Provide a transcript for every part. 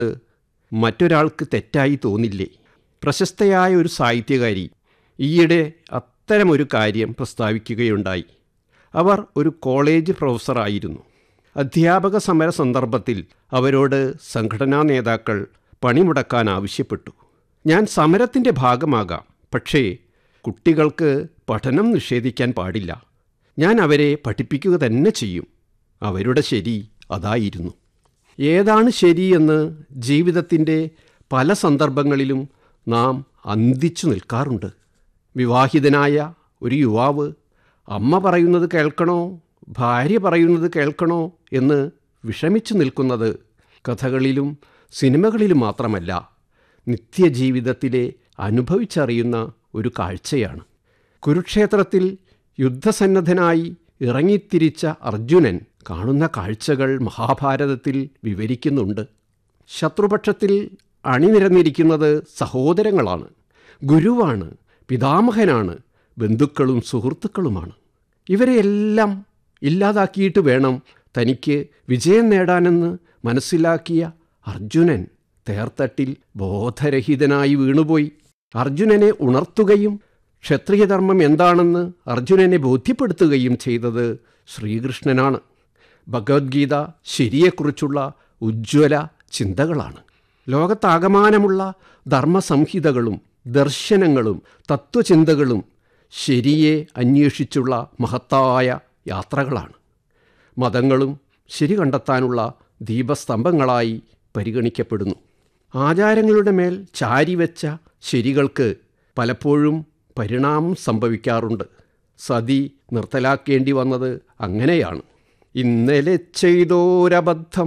മറ്റൊരാൾക്ക് തെറ്റായി തോന്നില്ലേ പ്രശസ്തയായ ഒരു സാഹിത്യകാരി ഈയിടെ അത്തരമൊരു കാര്യം പ്രസ്താവിക്കുകയുണ്ടായി അവർ ഒരു കോളേജ് പ്രൊഫസറായിരുന്നു അധ്യാപക സമര സന്ദർഭത്തിൽ അവരോട് സംഘടനാ നേതാക്കൾ പണിമുടക്കാൻ ആവശ്യപ്പെട്ടു ഞാൻ സമരത്തിൻ്റെ ഭാഗമാകാം പക്ഷേ കുട്ടികൾക്ക് പഠനം നിഷേധിക്കാൻ പാടില്ല ഞാൻ അവരെ പഠിപ്പിക്കുക തന്നെ ചെയ്യും അവരുടെ ശരി അതായിരുന്നു ഏതാണ് ശരിയെന്ന് ജീവിതത്തിൻ്റെ പല സന്ദർഭങ്ങളിലും നാം അന്തിച്ചു നിൽക്കാറുണ്ട് വിവാഹിതനായ ഒരു യുവാവ് അമ്മ പറയുന്നത് കേൾക്കണോ ഭാര്യ പറയുന്നത് കേൾക്കണോ എന്ന് വിഷമിച്ചു നിൽക്കുന്നത് കഥകളിലും സിനിമകളിലും മാത്രമല്ല നിത്യജീവിതത്തിലെ അനുഭവിച്ചറിയുന്ന ഒരു കാഴ്ചയാണ് കുരുക്ഷേത്രത്തിൽ യുദ്ധസന്നദ്ധനായി ഇറങ്ങിത്തിരിച്ച അർജുനൻ കാണുന്ന കാഴ്ചകൾ മഹാഭാരതത്തിൽ വിവരിക്കുന്നുണ്ട് ശത്രുപക്ഷത്തിൽ അണിനിരന്നിരിക്കുന്നത് സഹോദരങ്ങളാണ് ഗുരുവാണ് പിതാമഹനാണ് ബന്ധുക്കളും സുഹൃത്തുക്കളുമാണ് ഇവരെയെല്ലാം ഇല്ലാതാക്കിയിട്ട് വേണം തനിക്ക് വിജയം നേടാനെന്ന് മനസ്സിലാക്കിയ അർജുനൻ തേർത്തട്ടിൽ ബോധരഹിതനായി വീണുപോയി അർജുനനെ ഉണർത്തുകയും ക്ഷത്രിയധർമ്മം എന്താണെന്ന് അർജുനനെ ബോധ്യപ്പെടുത്തുകയും ചെയ്തത് ശ്രീകൃഷ്ണനാണ് ഭഗവത്ഗീത ശരിയെക്കുറിച്ചുള്ള ഉജ്ജ്വല ചിന്തകളാണ് ലോകത്താകമാനമുള്ള ധർമ്മസംഹിതകളും ദർശനങ്ങളും തത്വചിന്തകളും ശരിയെ അന്വേഷിച്ചുള്ള മഹത്തായ യാത്രകളാണ് മതങ്ങളും ശരി കണ്ടെത്താനുള്ള ദീപസ്തംഭങ്ങളായി പരിഗണിക്കപ്പെടുന്നു ആചാരങ്ങളുടെ മേൽ ചാരിവെച്ച ശരികൾക്ക് പലപ്പോഴും പരിണാമം സംഭവിക്കാറുണ്ട് സതി നിർത്തലാക്കേണ്ടി വന്നത് അങ്ങനെയാണ് ഇന്നലെ ചെയ്തോരബദ്ധം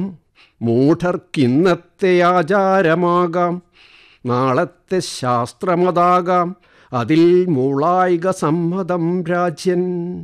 മൂഢർക്കിന്നത്തെ ആചാരമാകാം നാളത്തെ ശാസ്ത്രമതാകാം അതിൽ മൂളായിക സമ്മതം രാജ്യൻ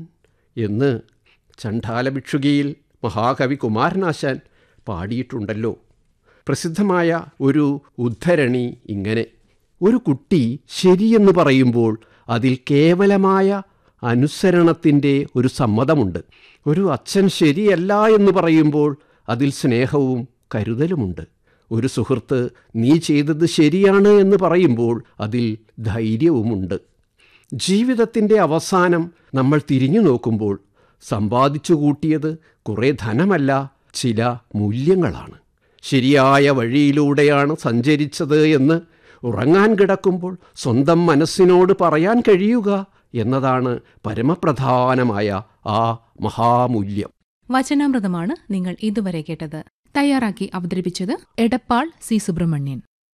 എന്ന് ചണ്ഡാലഭിക്ഷുകിയിൽ മഹാകവി കുമാരനാശാൻ പാടിയിട്ടുണ്ടല്ലോ പ്രസിദ്ധമായ ഒരു ഉദ്ധരണി ഇങ്ങനെ ഒരു കുട്ടി ശരിയെന്ന് പറയുമ്പോൾ അതിൽ കേവലമായ അനുസരണത്തിൻ്റെ ഒരു സമ്മതമുണ്ട് ഒരു അച്ഛൻ ശരിയല്ല എന്ന് പറയുമ്പോൾ അതിൽ സ്നേഹവും കരുതലുമുണ്ട് ഒരു സുഹൃത്ത് നീ ചെയ്തത് ശരിയാണ് എന്ന് പറയുമ്പോൾ അതിൽ ധൈര്യവുമുണ്ട് ജീവിതത്തിൻ്റെ അവസാനം നമ്മൾ തിരിഞ്ഞു നോക്കുമ്പോൾ സമ്പാദിച്ചു കൂട്ടിയത് കുറേ ധനമല്ല ചില മൂല്യങ്ങളാണ് ശരിയായ വഴിയിലൂടെയാണ് സഞ്ചരിച്ചത് എന്ന് ഉറങ്ങാൻ കിടക്കുമ്പോൾ സ്വന്തം മനസ്സിനോട് പറയാൻ കഴിയുക എന്നതാണ് പരമപ്രധാനമായ ആ മഹാമൂല്യം വചനാമൃതമാണ് നിങ്ങൾ ഇതുവരെ കേട്ടത് തയ്യാറാക്കി അവതരിപ്പിച്ചത് Edappal C Subramanian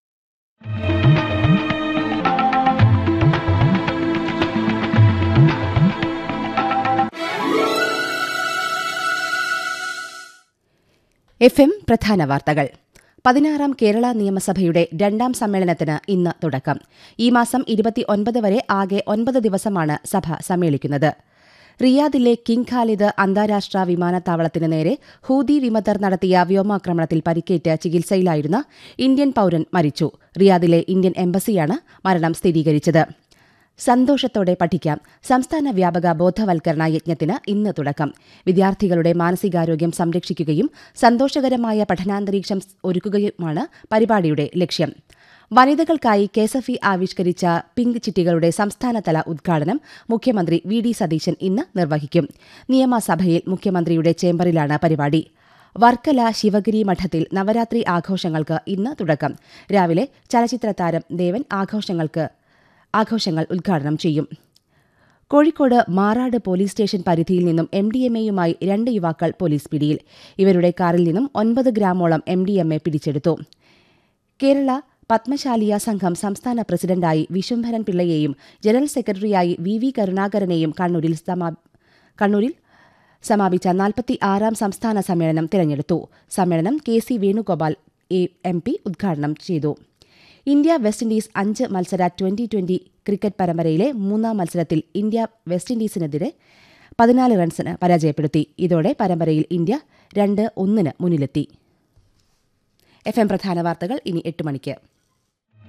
F M പ്രധാന വാർത്തകൾ പതിനാറാം കേരള നിയമസഭയുടെ രണ്ടാം സമ്മേളനത്തിന് ഇന്ന് തുടക്കം ഈ മാസം ഇരുപത്തിയൊൻപത് വരെ ആകെ ഒൻപത് ദിവസമാണ് സഭ സമ്മേളിക്കുന്നത് റിയാദിലെ കിങ് ഖാലിദ് അന്താരാഷ്ട്ര വിമാനത്താവളത്തിന് നേരെ ഹൂതി വിമതർ നടത്തിയ വ്യോമാക്രമണത്തിൽ പരിക്കേറ്റ് ചികിത്സയിലായിരുന്ന ഇന്ത്യൻ പൌരൻ മരിച്ചു റിയാദിലെ ഇന്ത്യൻ എംബസിയാണ് മരണം സ്ഥിരീകരിച്ചത് സന്തോഷത്തോടെ പഠിക്കാം സംസ്ഥാന വ്യാപക ബോധവൽക്കരണ യജ്ഞത്തിന് ഇന്ന് തുടക്കം വിദ്യാർത്ഥികളുടെ മാനസികാരോഗ്യം സംരക്ഷിക്കുകയും സന്തോഷകരമായ പഠനാന്തരീക്ഷം ഒരുക്കുകയുമാണ് പരിപാടിയുടെ ലക്ഷ്യം വനിതകൾക്കായി കെഎസ്എഫ്ഇ ആവിഷ്കരിച്ച പിങ്ക് ചിട്ടികളുടെ സംസ്ഥാനതല ഉദ്ഘാടനം മുഖ്യമന്ത്രി വി ഡി സതീശൻ ഇന്ന് നിർവഹിക്കും നിയമസഭയിൽ മുഖ്യമന്ത്രിയുടെ ചേംബറിലാണ് പരിപാടി വർക്കല ശിവഗിരി മഠത്തിൽ നവരാത്രി ആഘോഷങ്ങൾക്ക് ഇന്ന് തുടക്കം രാവിലെ ചലച്ചിത്ര താരം ദേവൻ ആഘോഷങ്ങൾക്ക് ആഘോഷങ്ങൾ ഉദ്ഘാടനം ചെയ്യും കോഴിക്കോട് മാറാട് പോലീസ് സ്റ്റേഷൻ പരിധിയിൽ നിന്നും എം ഡി എം എയുമായി രണ്ട് യുവാക്കൾ പോലീസ് പിടിയിൽ ഇവരുടെ കാറിൽ നിന്നും ഒൻപത് ഗ്രാമോളം എം ഡി എം എ പിടിച്ചെടുത്തു കേരള പത്മശാലിയ സംഘം സംസ്ഥാന പ്രസിഡന്റായി വിശ്വംഭരൻ പിള്ളയെയും ജനറൽ സെക്രട്ടറിയായി വി വി കരുണാകരനെയും കണ്ണൂരിൽ സമാ- കണ്ണൂരിൽ സമാപിച്ച നാൽപ്പത്തി ആറാം സംസ്ഥാന സമ്മേളനം തിരഞ്ഞെടുത്തു സമ്മേളനം K C Venugopal M P ഉദ്ഘാടനം ചെയ്തു ഇന്ത്യ വെസ്റ്റ് ഇൻഡീസ് അഞ്ച് മത്സര ട്വന്റി ട്വന്റി ക്രിക്കറ്റ് പരമ്പരയിലെ മൂന്നാം മത്സരത്തിൽ ഇന്ത്യ വെസ്റ്റ് ഇൻഡീസിനെതിരെ പതിനാല് റൺസിന് പരാജയപ്പെടുത്തി ഇതോടെ പരമ്പരയിൽ ഇന്ത്യ രണ്ട് ഒന്നിന് മുന്നിലെത്തി എഫ് എം പ്രധാന വാർത്തകൾ ഇനി എട്ട് മണിക്ക്